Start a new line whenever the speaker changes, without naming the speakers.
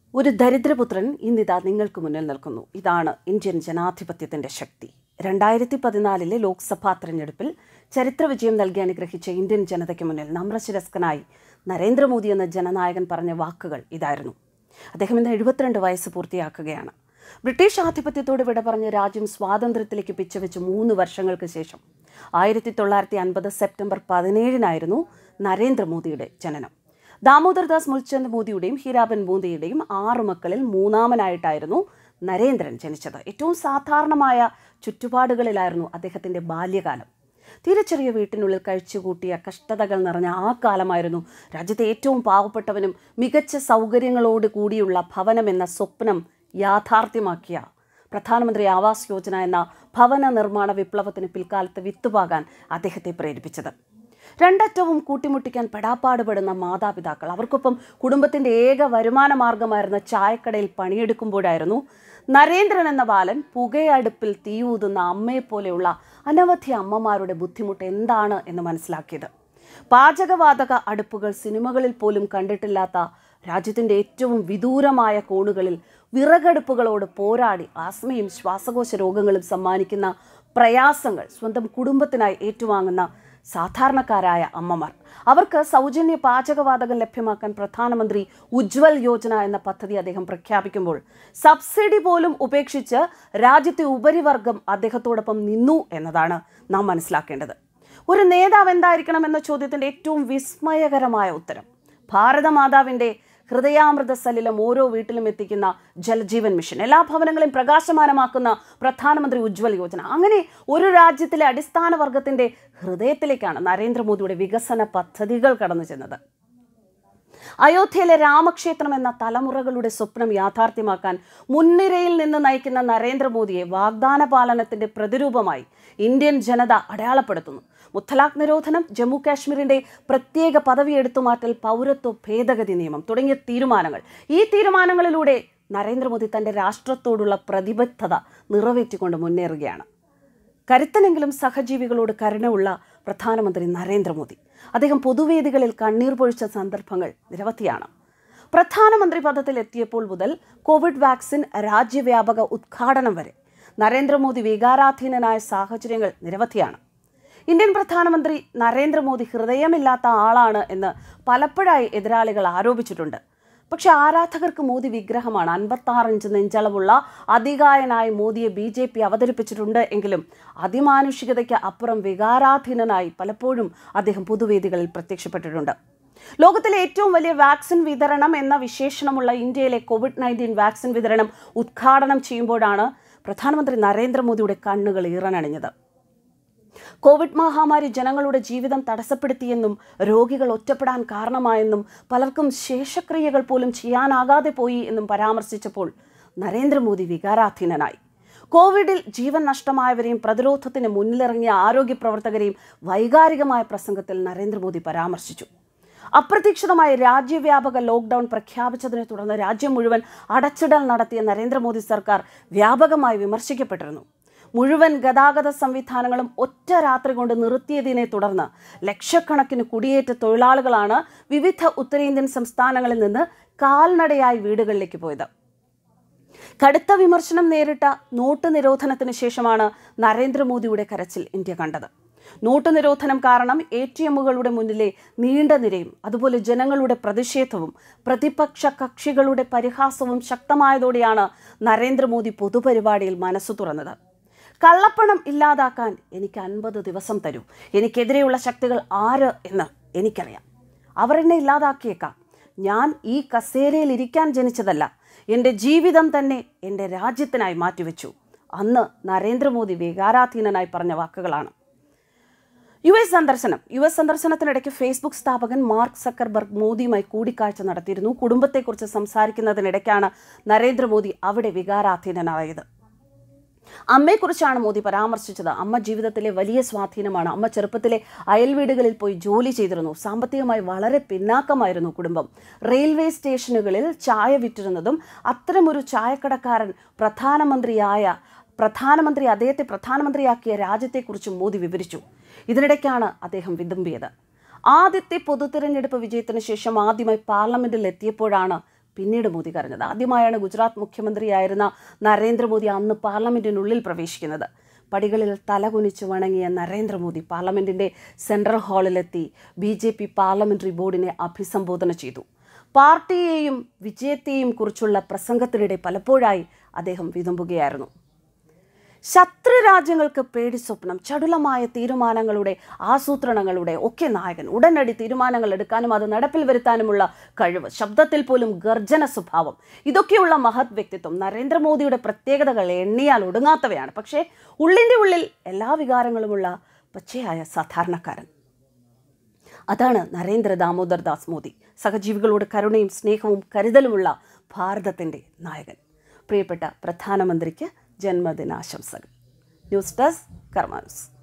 ഒരു ദരിദ്രപുത്രൻ ഇന്നിതാ നിങ്ങൾക്ക് മുന്നിൽ നിൽക്കുന്നു ഇതാണ് ഇന്ത്യൻ ജനാധിപത്യത്തിന്റെ ശക്തി രണ്ടായിരത്തി പതിനാലിലെ ലോക്സഭാ തെരഞ്ഞെടുപ്പിൽ ചരിത്ര വിജയം നൽകി അനുഗ്രഹിച്ച ഇന്ത്യൻ ജനതയ്ക്ക് മുന്നിൽ നമ്രശിരസ്കനായി നരേന്ദ്രമോദി എന്ന ജനനായകൻ പറഞ്ഞ വാക്കുകൾ ഇതായിരുന്നു അദ്ദേഹം ഇന്ന് എഴുപത്തിരണ്ട് വയസ്സ് പൂർത്തിയാക്കുകയാണ് ബ്രിട്ടീഷ് ആധിപത്യത്തോട് വിട പറഞ്ഞ് രാജ്യം സ്വാതന്ത്ര്യത്തിലേക്ക് പിച്ചവെച്ച് മൂന്ന് വർഷങ്ങൾക്ക് ശേഷം ആയിരത്തി തൊള്ളായിരത്തി അൻപത് സെപ്റ്റംബർ പതിനേഴിനായിരുന്നു നരേന്ദ്രമോദിയുടെ ജനനം ദാമോദർദാസ് മുൽചന്ദ് മോദിയുടെയും ഹീരാബൻ മോദിയുടെയും ആറു മക്കളിൽ മൂന്നാമനായിട്ടായിരുന്നു നരേന്ദ്രൻ ജനിച്ചത് ഏറ്റവും സാധാരണമായ ചുറ്റുപാടുകളിലായിരുന്നു അദ്ദേഹത്തിന്റെ ബാല്യകാലം തീരെ ചെറിയ വീട്ടിനുള്ളിൽ കഴിച്ചുകൂട്ടിയ കഷ്ടതകൾ നിറഞ്ഞ ആ കാലമായിരുന്നു രാജ്യത്തെ ഏറ്റവും പാവപ്പെട്ടവനും മികച്ച സൗകര്യങ്ങളോട് കൂടിയുള്ള ഭവനം എന്ന സ്വപ്നം യാഥാർത്ഥ്യമാക്കിയ പ്രധാനമന്ത്രി ആവാസ് യോജന എന്ന ഭവന നിർമ്മാണ വിപ്ലവത്തിന് പിൽക്കാലത്ത് വിത്തുപാകാൻ അദ്ദേഹത്തെ പ്രേരിപ്പിച്ചത് രണ്ടറ്റവും കൂട്ടിമുട്ടിക്കാൻ പെടാപ്പാടുപെടുന്ന മാതാപിതാക്കൾ അവർക്കൊപ്പം കുടുംബത്തിന്റെ ഏക വരുമാന മാർഗമായിരുന്ന ചായക്കടയിൽ പണിയെടുക്കുമ്പോഴായിരുന്നു നരേന്ദ്രൻ എന്ന ബാലൻ പുകയടുപ്പിൽ തീയൂതുന്ന അമ്മയെപ്പോലെയുള്ള അനവധി അമ്മമാരുടെ ബുദ്ധിമുട്ട് എന്താണ് എന്ന് മനസ്സിലാക്കിയത് പാചകവാതക അടുപ്പുകൾ സിനിമകളിൽ പോലും കണ്ടിട്ടില്ലാത്ത രാജ്യത്തിന്റെ ഏറ്റവും വിദൂരമായ കോണുകളിൽ വിറകടുപ്പുകളോട് പോരാടി ആസ്മയും ശ്വാസകോശ രോഗങ്ങളും സമ്മാനിക്കുന്ന പ്രയാസങ്ങൾ സ്വന്തം കുടുംബത്തിനായി ഏറ്റുവാങ്ങുന്ന സാധാരണക്കാരായ അമ്മമാർ അവർക്ക് സൗജന്യ പാചകവാതകം ലഭ്യമാക്കാൻ പ്രധാനമന്ത്രി ഉജ്വൽ യോജന എന്ന പദ്ധതി അദ്ദേഹം പ്രഖ്യാപിക്കുമ്പോൾ സബ്സിഡി പോലും ഉപേക്ഷിച്ച് രാജ്യത്തെ ഉപരിവർഗം അദ്ദേഹത്തോടൊപ്പം നിന്നു എന്നതാണ് നാം മനസ്സിലാക്കേണ്ടത് ഒരു നേതാവ് എന്തായിരിക്കണം എന്ന ചോദ്യത്തിന്റെ ഏറ്റവും വിസ്മയകരമായ ഉത്തരം ഭാരതമാതാവിന്റെ ഹൃദയാമൃത സലിലം ഓരോ വീട്ടിലും എത്തിക്കുന്ന ജലജീവൻ മിഷൻ എല്ലാ ഭവനങ്ങളെയും പ്രകാശമാനമാക്കുന്ന പ്രധാനമന്ത്രി ഉജ്വൽ യോജന അങ്ങനെ ഒരു രാജ്യത്തിലെ അടിസ്ഥാന വർഗത്തിന്റെ ഹൃദയത്തിലേക്കാണ് നരേന്ദ്രമോദിയുടെ വികസന പദ്ധതികൾ കടന്നു ചെന്നത് അയോധ്യയിലെ രാമക്ഷേത്രം എന്ന തലമുറകളുടെ സ്വപ്നം യാഥാർത്ഥ്യമാക്കാൻ മുൻനിരയിൽ നിന്ന് നയിക്കുന്ന നരേന്ദ്രമോദിയെ വാഗ്ദാന പാലനത്തിന്റെ പ്രതിരൂപമായി ഇന്ത്യൻ ജനത അടയാളപ്പെടുത്തുന്നു മുത്തലാഖ് നിരോധനം ജമ്മു കാശ്മീരിന്റെ പ്രത്യേക പദവി എടുത്തുമാറ്റൽ പൗരത്വ ഭേദഗതി നിയമം തുടങ്ങിയ തീരുമാനങ്ങൾ ഈ തീരുമാനങ്ങളിലൂടെ നരേന്ദ്രമോദി തന്റെ രാഷ്ട്രത്തോടുള്ള പ്രതിബദ്ധത നിറവേറ്റിക്കൊണ്ട് മുന്നേറുകയാണ് കരുത്തനെങ്കിലും സഹജീവികളോട് കരുണയുള്ള പ്രധാനമന്ത്രി നരേന്ദ്രമോദി അദ്ദേഹം പൊതുവേദികളിൽ കണ്ണീർ പൊഴിച്ച സന്ദർഭങ്ങൾ നിരവധിയാണ് പ്രധാനമന്ത്രി പദത്തിൽ എത്തിയപ്പോൾ മുതൽ കോവിഡ് വാക്സിൻ രാജ്യവ്യാപക ഉദ്ഘാടനം വരെ നരേന്ദ്രമോദി വികാരാധീനനായ സാഹചര്യങ്ങൾ നിരവധിയാണ് ഇന്ത്യൻ പ്രധാനമന്ത്രി നരേന്ദ്രമോദി ഹൃദയമില്ലാത്ത ആളാണ് എന്ന് പലപ്പോഴായി എതിരാളികൾ ആരോപിച്ചിട്ടുണ്ട് പക്ഷെ ആരാധകർക്ക് മോദി വിഗ്രഹമാണ് അൻപത്താറ് ഇഞ്ച് നെഞ്ചളവുള്ള അതികായനായി മോദിയെ ബി ജെ പി അവതരിപ്പിച്ചിട്ടുണ്ട് എങ്കിലും അതിമാനുഷികതയ്ക്ക് അപ്പുറം വികാരാധീനനായി പലപ്പോഴും അദ്ദേഹം പൊതുവേദികളിൽ പ്രത്യക്ഷപ്പെട്ടിട്ടുണ്ട് ലോകത്തിലെ ഏറ്റവും വലിയ വാക്സിൻ വിതരണം എന്ന വിശേഷണമുള്ള ഇന്ത്യയിലെ കോവിഡ് നയൻറ്റീൻ വാക്സിൻ വിതരണം ഉദ്ഘാടനം ചെയ്യുമ്പോഴാണ് പ്രധാനമന്ത്രി നരേന്ദ്രമോദിയുടെ കണ്ണുകൾ ഈറനണിഞ്ഞത് കോവിഡ് മഹാമാരി ജനങ്ങളുടെ ജീവിതം തടസ്സപ്പെടുത്തിയെന്നും രോഗികൾ ഒറ്റപ്പെടാൻ കാരണമായെന്നും പലർക്കും ശേഷക്രിയകൾ പോലും ചെയ്യാനാകാതെ പോയി എന്നും പരാമർശിച്ചപ്പോൾ നരേന്ദ്രമോദി വികാരാധീനനായി കോവിഡിൽ ജീവൻ നഷ്ടമായവരെയും പ്രതിരോധത്തിന് മുന്നിലിറങ്ങിയ ആരോഗ്യ പ്രവർത്തകരെയും വൈകാരികമായ പ്രസംഗത്തിൽ നരേന്ദ്രമോദി പരാമർശിച്ചു അപ്രതീക്ഷിതമായി രാജ്യവ്യാപക ലോക്ക്ഡൌൺ പ്രഖ്യാപിച്ചതിനെ തുടർന്ന് രാജ്യം മുഴുവൻ അടച്ചിടൽ നടത്തിയ നരേന്ദ്രമോദി സർക്കാർ വ്യാപകമായി വിമർശിക്കപ്പെട്ടിരുന്നു മുഴുവൻ ഗതാഗത സംവിധാനങ്ങളും ഒറ്റ രാത്രി കൊണ്ട് നിർത്തിയതിനെ തുടർന്ന് ലക്ഷക്കണക്കിന് കുടിയേറ്റ തൊഴിലാളികളാണ് വിവിധ ഉത്തരേന്ത്യൻ സംസ്ഥാനങ്ങളിൽ നിന്ന് കാൽനടയായി വീടുകളിലേക്ക് പോയത് കടുത്ത വിമർശനം നേരിട്ട നോട്ട് നിരോധനത്തിന് ശേഷമാണ് നരേന്ദ്രമോദിയുടെ കരച്ചിൽ ഇന്ത്യ കണ്ടത് നോട്ട് നിരോധനം കാരണം എ ടി എമ്മുകളുടെ മുന്നിലെ നീണ്ട നിരയും അതുപോലെ ജനങ്ങളുടെ പ്രതിഷേധവും പ്രതിപക്ഷ കക്ഷികളുടെ പരിഹാസവും ശക്തമായതോടെയാണ് നരേന്ദ്രമോദി പൊതുപരിപാടിയിൽ മനസ്സു തുറന്നത് കള്ളപ്പണം ഇല്ലാതാക്കാൻ എനിക്ക് അൻപത് ദിവസം തരൂ എനിക്കെതിരെയുള്ള ശക്തികൾ ആര് എന്ന് എനിക്കറിയാം അവർ എന്നെ ഇല്ലാതാക്കിയേക്കാം ഞാൻ ഈ കസേരയിൽ ഇരിക്കാൻ ജനിച്ചതല്ല എൻ്റെ ജീവിതം തന്നെ എൻ്റെ രാജ്യത്തിനായി മാറ്റിവെച്ചു അന്ന് നരേന്ദ്രമോദി വികാരാധീനനായി പറഞ്ഞ വാക്കുകളാണ് യു എസ് സന്ദർശനം യു എസ് സന്ദർശനത്തിനിടയ്ക്ക് ഫേസ്ബുക്ക് സ്ഥാപകൻ മാർക്ക് സക്കർബർഗ് മോദിയുമായി കൂടിക്കാഴ്ച നടത്തിയിരുന്നു കുടുംബത്തെക്കുറിച്ച് സംസാരിക്കുന്നതിനിടയ്ക്കാണ് നരേന്ദ്രമോദി അവിടെ വികാരാധീനനായത് അമ്മയെക്കുറിച്ചാണ് മോദി പരാമർശിച്ചത് അമ്മ ജീവിതത്തിലെ വലിയ സ്വാധീനമാണ് അമ്മ ചെറുപ്പത്തിലെ അയൽവീടുകളിൽ പോയി ജോലി ചെയ്തിരുന്നു സാമ്പത്തികമായി വളരെ പിന്നാക്കമായിരുന്നു കുടുംബം റെയിൽവേ സ്റ്റേഷനുകളിൽ ചായ വിറ്റിരുന്നതും അത്തരമൊരു ചായക്കടക്കാരൻ പ്രധാനമന്ത്രിയായ പ്രധാനമന്ത്രി അദ്ദേഹത്തെ പ്രധാനമന്ത്രിയാക്കിയ രാജ്യത്തെക്കുറിച്ച് മോദി വിവരിച്ചു ഇതിനിടയ്ക്കാണ് അദ്ദേഹം വിതുമ്പിയത് ആദ്യത്തെ പൊതു തിരഞ്ഞെടുപ്പ് വിജയത്തിന് ശേഷം ആദ്യമായി പാർലമെന്റിൽ എത്തിയപ്പോഴാണ് പിന്നീട് മോദി കരഞ്ഞത് ആദ്യമായാണ് ഗുജറാത്ത് മുഖ്യമന്ത്രിയായിരുന്ന നരേന്ദ്രമോദി അന്ന് പാർലമെന്റിനുള്ളിൽ പ്രവേശിക്കുന്നത് പടികളിൽ തലകുനിച്ച് വണങ്ങിയ നരേന്ദ്രമോദി പാർലമെന്റിന്റെ central ഹാളിലെത്തി B J P parliamentary ബോർഡിനെ അഭിസംബോധന ചെയ്തു പാർട്ടിയെയും വിജയത്തെയും കുറിച്ചുള്ള പ്രസംഗത്തിനിടെ പലപ്പോഴായി അദ്ദേഹം വിതുമ്പുകയായിരുന്നു ശത്രു രാജ്യങ്ങൾക്ക് പേടി സ്വപ്നം ചടുലമായ തീരുമാനങ്ങളുടെ ആസൂത്രണങ്ങളുടെ ഒക്കെ നായകൻ ഉടനടി തീരുമാനങ്ങൾ എടുക്കാനും അത് നടപ്പിൽ വരുത്താനുമുള്ള കഴിവ് ശബ്ദത്തിൽ പോലും ഗർജന സ്വഭാവം ഇതൊക്കെയുള്ള മഹത് വ്യക്തിത്വം നരേന്ദ്രമോദിയുടെ പ്രത്യേകതകൾ എണ്ണിയാൽ ഒടുങ്ങാത്തവയാണ് പക്ഷേ ഉള്ളിൻ്റെ ഉള്ളിൽ എല്ലാ വികാരങ്ങളുമുള്ള പച്ചയായ സാധാരണക്കാരൻ അതാണ് നരേന്ദ്ര ദാമോദർ ദാസ് മോദി സഹജീവികളോട് കരുണയും സ്നേഹവും കരുതലുമുള്ള ഭാരതത്തിൻ്റെ നായകൻ പ്രിയപ്പെട്ട പ്രധാനമന്ത്രിക്ക് ജന്മദിനാശംസകൾ ന്യൂസ് ഡെസ്ക് കർമാനുസ്